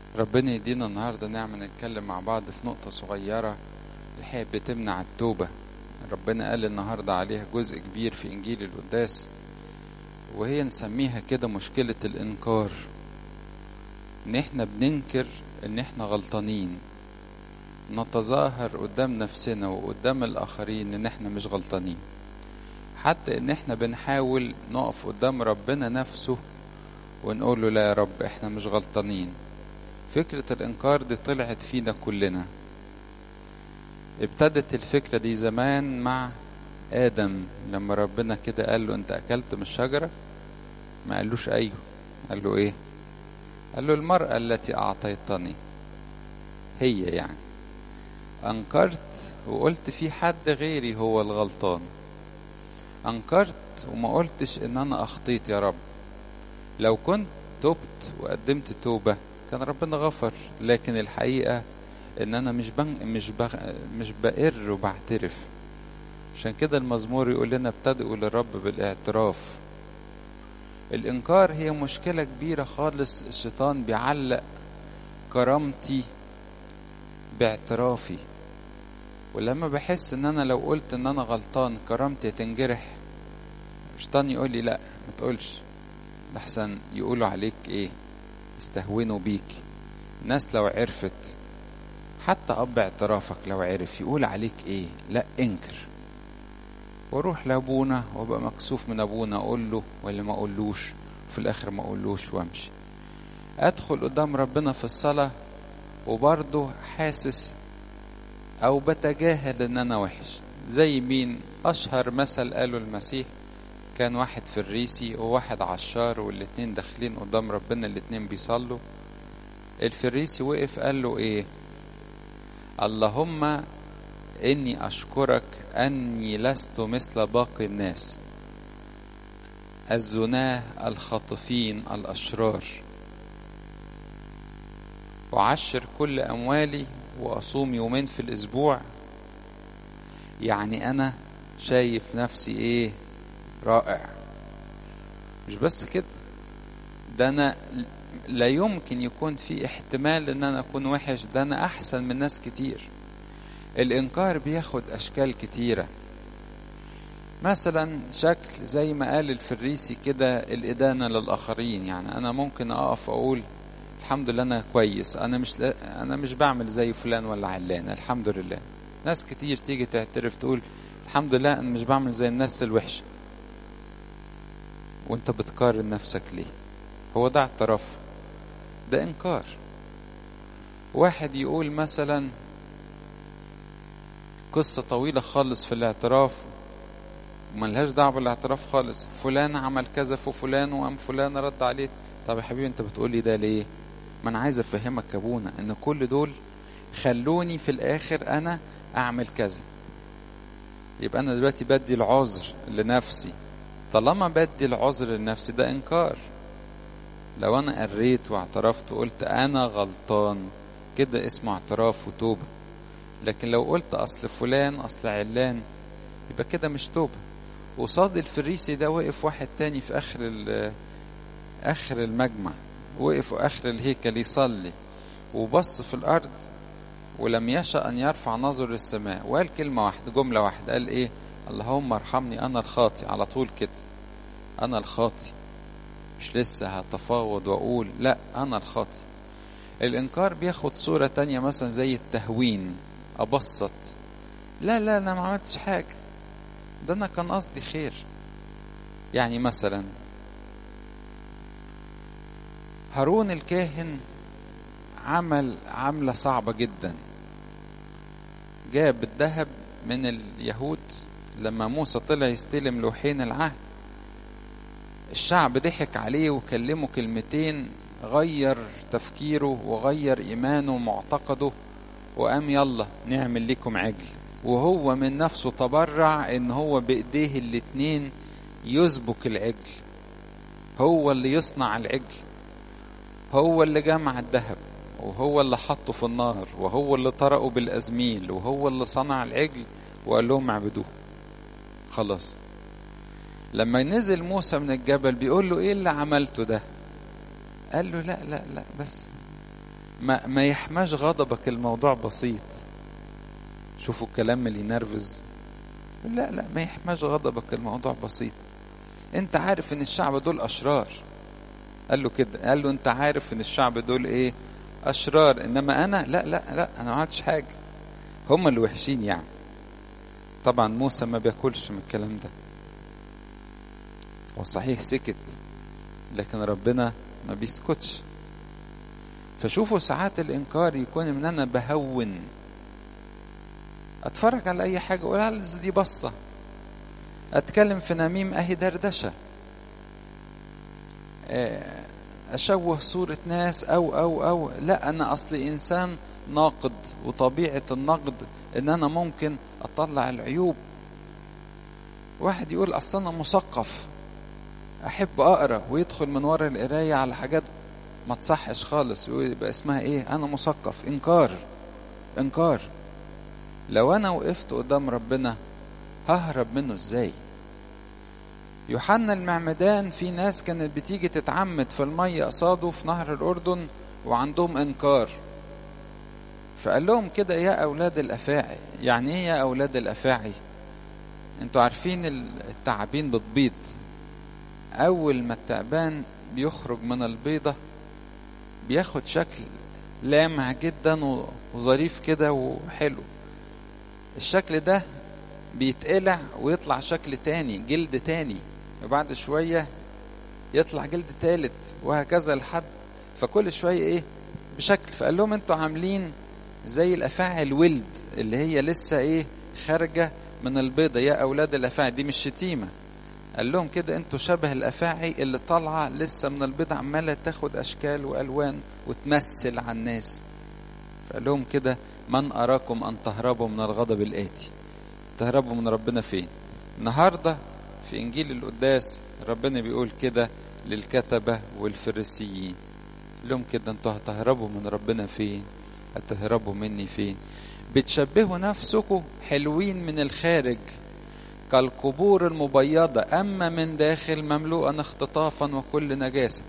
ربنا يدينا النهارده نعمة نتكلم مع بعض في نقطة صغيرة الحقيقة بتمنع التوبة ربنا قال النهارده عليها جزء كبير في إنجيل القداس وهي نسميها كده مشكلة الإنكار إن إحنا بننكر إن إحنا غلطانين نتظاهر قدام نفسنا وقدام الآخرين إن إحنا مش غلطانين حتى إن إحنا بنحاول نقف قدام ربنا نفسه ونقول له لا يا رب إحنا مش غلطانين فكرة الإنكار دي طلعت فينا كلنا ابتدت الفكرة دي زمان مع آدم لما ربنا كده قال له أنت أكلت من الشجرة ما قالوش أيوه قال له إيه قال له المرأة التي أعطيتني هي يعني أنكرت وقلت في حد غيري هو الغلطان أنكرت وما قلتش إن أنا أخطيت يا رب لو كنت تبت وقدمت توبة كان ربنا غفر لكن الحقيقة إن أنا مش بن مش بغ مش بقر وبعترف عشان كده المزمور يقول لنا ابتدئوا للرب بالاعتراف الإنكار هي مشكلة كبيرة خالص الشيطان بيعلق كرامتي باعترافي ولما بحس ان انا لو قلت ان انا غلطان كرامتي هتنجرح الشيطان يقول لي لا ما تقولش لحسن يقولوا عليك ايه يستهونوا بيك الناس لو عرفت حتى اب اعترافك لو عرف يقول عليك ايه لا انكر واروح لابونا وابقى مكسوف من ابونا اقول له ولا ما اقولوش وفي الاخر ما اقولوش وامشي ادخل قدام ربنا في الصلاه وبرضه حاسس او بتجاهل ان انا وحش زي مين اشهر مثل قاله المسيح كان واحد فريسي وواحد عشار والاتنين داخلين قدام ربنا الاتنين بيصلوا الفريسي وقف قال له ايه اللهم اني اشكرك اني لست مثل باقي الناس الزناه الخاطفين الاشرار وعشر كل اموالي واصوم يومين في الاسبوع يعني انا شايف نفسي ايه رائع مش بس كده ده انا لا يمكن يكون في احتمال ان انا اكون وحش ده انا احسن من ناس كتير الانكار بياخد اشكال كتيره مثلا شكل زي ما قال الفريسي كده الادانه للاخرين يعني انا ممكن اقف اقول الحمد لله انا كويس انا مش لا انا مش بعمل زي فلان ولا علان الحمد لله ناس كتير تيجي تعترف تقول الحمد لله انا مش بعمل زي الناس الوحشه وانت بتقارن نفسك ليه هو ده اعتراف ده انكار واحد يقول مثلا قصة طويلة خالص في الاعتراف وملهاش دعوة بالاعتراف خالص فلان عمل كذا في فلان وقام فلان رد عليه طب يا حبيبي انت بتقولي ده ليه ما انا عايز افهمك يا ابونا ان كل دول خلوني في الاخر انا اعمل كذا يبقى انا دلوقتي بدي العذر لنفسي طالما بدي العذر لنفسي ده انكار لو انا قريت واعترفت وقلت انا غلطان كده اسمه اعتراف وتوبه لكن لو قلت اصل فلان اصل علان يبقى كده مش توبه وصاد الفريسي ده وقف واحد تاني في اخر اخر المجمع وقف اخر الهيكل يصلي وبص في الارض ولم يشأ ان يرفع نظره للسماء وقال كلمه واحده جمله واحده قال ايه اللهم ارحمني انا الخاطي على طول كده انا الخاطي مش لسه هتفاوض واقول لا انا الخاطي الانكار بياخد صوره تانية مثلا زي التهوين ابسط لا لا انا ما عملتش حاجه ده انا كان قصدي خير يعني مثلا هارون الكاهن عمل عملة صعبة جدا جاب الذهب من اليهود لما موسى طلع يستلم لوحين العهد الشعب ضحك عليه وكلمه كلمتين غير تفكيره وغير ايمانه ومعتقده وقام يلا نعمل لكم عجل وهو من نفسه تبرع ان هو بايديه الاتنين يسبك العجل هو اللي يصنع العجل هو اللي جمع الذهب وهو اللي حطه في النار وهو اللي طرقه بالازميل وهو اللي صنع العجل وقال لهم اعبدوه خلاص لما نزل موسى من الجبل بيقول له ايه اللي عملته ده قال له لا لا لا بس ما, ما يحماش غضبك الموضوع بسيط شوفوا الكلام اللي ينرفز لا لا ما يحماش غضبك الموضوع بسيط انت عارف ان الشعب دول اشرار قال له كده قال له انت عارف ان الشعب دول ايه اشرار انما انا لا لا لا انا ما عملتش حاجه هم اللي وحشين يعني طبعا موسى ما بياكلش من الكلام ده هو صحيح سكت لكن ربنا ما بيسكتش فشوفوا ساعات الانكار يكون ان انا بهون اتفرج على اي حاجه اقول على دي بصه اتكلم في نميم اهي دردشه اشوه صوره ناس او او او لا انا اصلي انسان ناقد وطبيعه النقد ان انا ممكن اطلع العيوب واحد يقول اصل انا مثقف احب اقرا ويدخل من ورا القرايه على حاجات ما تصحش خالص يبقى اسمها ايه انا مثقف انكار انكار لو انا وقفت قدام ربنا ههرب منه ازاي يوحنا المعمدان في ناس كانت بتيجي تتعمد في المية قصاده في نهر الأردن وعندهم إنكار فقال لهم كده يا أولاد الأفاعي يعني إيه يا أولاد الأفاعي انتوا عارفين التعابين بتبيض أول ما التعبان بيخرج من البيضة بياخد شكل لامع جدا وظريف كده وحلو الشكل ده بيتقلع ويطلع شكل تاني جلد تاني وبعد شوية يطلع جلد تالت وهكذا لحد فكل شوية ايه بشكل فقال لهم انتوا عاملين زي الافاعي الولد اللي هي لسه ايه خارجة من البيضة يا اولاد الافاعي دي مش شتيمة قال لهم كده انتوا شبه الافاعي اللي طالعة لسه من البيضة عمالة تاخد اشكال والوان وتمثل على الناس فقال لهم كده من اراكم ان تهربوا من الغضب الاتي تهربوا من ربنا فين النهارده في انجيل القداس ربنا بيقول كده للكتبه والفريسيين لهم كده انتوا هتهربوا من ربنا فين هتهربوا مني فين بتشبهوا نفسكم حلوين من الخارج كالقبور المبيضة أما من داخل مملوءا اختطافا وكل نجاسة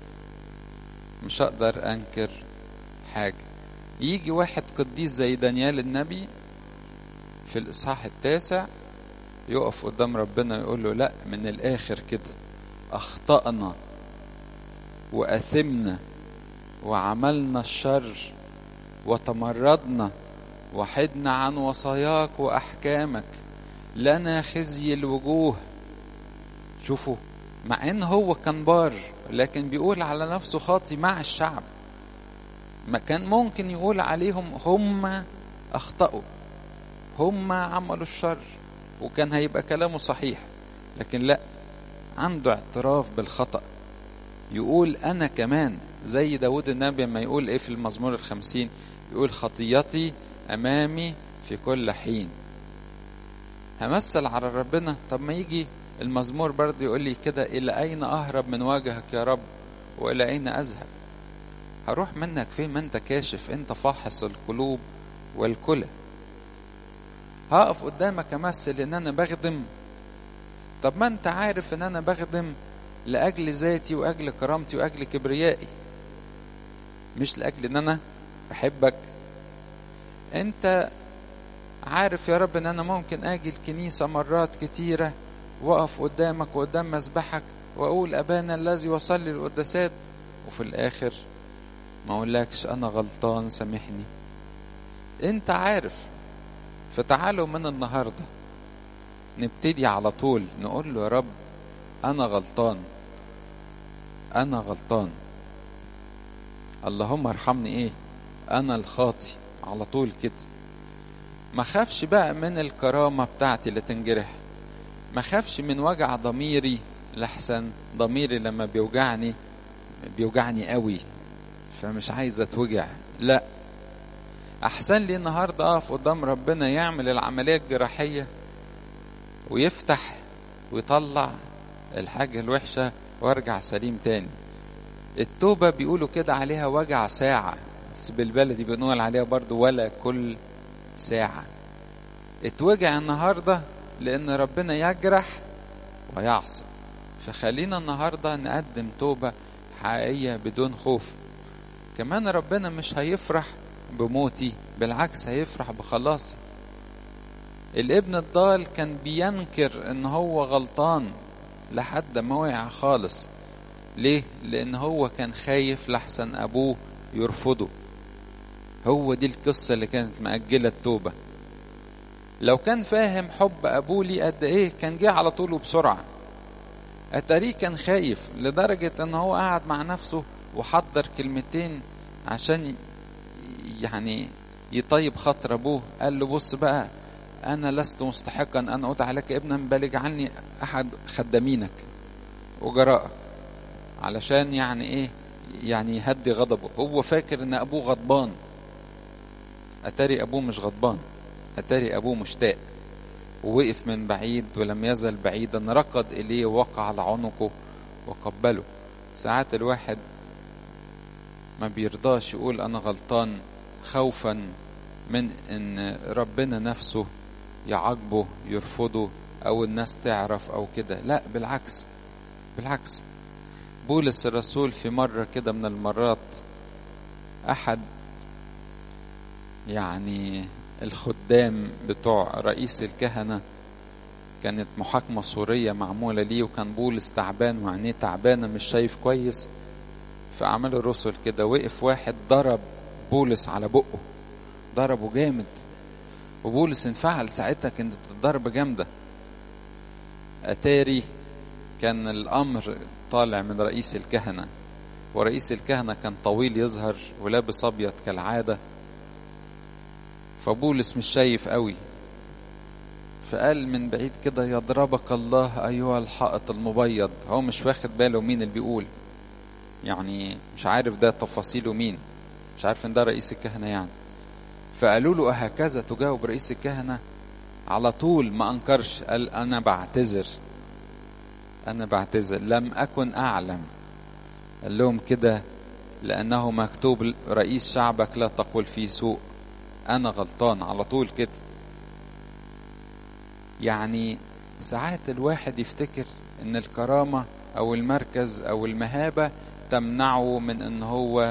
مش هقدر أنكر حاجة يجي واحد قديس زي دانيال النبي في الإصحاح التاسع يقف قدام ربنا يقول له لا من الآخر كده أخطأنا وأثمنا وعملنا الشر وتمردنا وحدنا عن وصاياك وأحكامك لنا خزي الوجوه شوفوا مع ان هو كان بار لكن بيقول على نفسه خاطي مع الشعب ما كان ممكن يقول عليهم هم اخطأوا هم عملوا الشر وكان هيبقى كلامه صحيح لكن لا عنده اعتراف بالخطأ يقول أنا كمان زي داود النبي لما يقول إيه في المزمور الخمسين يقول خطيتي أمامي في كل حين همثل على ربنا طب ما يجي المزمور برضه يقول لي كده إلى أين أهرب من وجهك يا رب وإلى أين أذهب هروح منك فين ما أنت كاشف أنت فاحص القلوب والكلى هقف قدامك امثل ان انا بخدم طب ما انت عارف ان انا بخدم لاجل ذاتي واجل كرامتي واجل كبريائي مش لاجل ان انا بحبك انت عارف يا رب ان انا ممكن اجي الكنيسه مرات كتيره واقف قدامك وقدام مسبحك واقول ابانا الذي وصلي القداسات وفي الاخر ما اقولكش انا غلطان سامحني انت عارف فتعالوا من النهارده نبتدي على طول نقول له يا رب انا غلطان انا غلطان اللهم ارحمني ايه انا الخاطي على طول كده ما خافش بقى من الكرامه بتاعتي اللي تنجرح ما خافش من وجع ضميري لحسن ضميري لما بيوجعني بيوجعني قوي فمش عايز اتوجع لا احسن لي النهارده اقف قدام ربنا يعمل العمليه الجراحيه ويفتح ويطلع الحاجه الوحشه وارجع سليم تاني التوبه بيقولوا كده عليها وجع ساعه بس بالبلدي بنقول عليها برضو ولا كل ساعه اتوجع النهارده لان ربنا يجرح ويعصب فخلينا النهارده نقدم توبه حقيقيه بدون خوف كمان ربنا مش هيفرح بموتي بالعكس هيفرح بخلاصي الابن الضال كان بينكر ان هو غلطان لحد ما وقع خالص ليه لان هو كان خايف لحسن ابوه يرفضه هو دي القصة اللي كانت مأجلة التوبة لو كان فاهم حب أبوه ليه قد إيه كان جه على طول وبسرعة أتاريه كان خايف لدرجة إن هو قعد مع نفسه وحضر كلمتين عشان يعني يطيب خاطر أبوه قال له بص بقى أنا لست مستحقا أن أدعى لك ابنا بل اجعلني أحد خدامينك وجرائك علشان يعني إيه يعني يهدي غضبه هو فاكر إن أبوه غضبان أتاري أبوه مش غضبان أتاري أبوه مشتاق ووقف من بعيد ولم يزل بعيدا ركض إليه ووقع على عنقه وقبله ساعات الواحد ما بيرضاش يقول أنا غلطان خوفا من إن ربنا نفسه يعاقبه يرفضه أو الناس تعرف أو كده لا بالعكس بالعكس بولس الرسول في مرة كده من المرات أحد يعني الخدام بتوع رئيس الكهنة كانت محاكمة صورية معمولة ليه وكان بولس تعبان وعينيه تعبانة مش شايف كويس فأعمال الرسل كده وقف واحد ضرب بولس على بقه ضربه جامد وبولس انفعل ساعتها كانت الضربة جامدة أتاري كان الأمر طالع من رئيس الكهنة ورئيس الكهنة كان طويل يظهر ولابس أبيض كالعادة فبولس مش شايف قوي فقال من بعيد كده يضربك الله أيها الحائط المبيض هو مش واخد باله مين اللي بيقول يعني مش عارف ده تفاصيله مين مش عارف ان ده رئيس الكهنة يعني فقالوا له أهكذا تجاوب رئيس الكهنة على طول ما أنكرش قال أنا بعتذر أنا بعتذر لم أكن أعلم قال لهم كده لأنه مكتوب رئيس شعبك لا تقول فيه سوء أنا غلطان على طول كده يعني ساعات الواحد يفتكر ان الكرامة او المركز او المهابة تمنعه من ان هو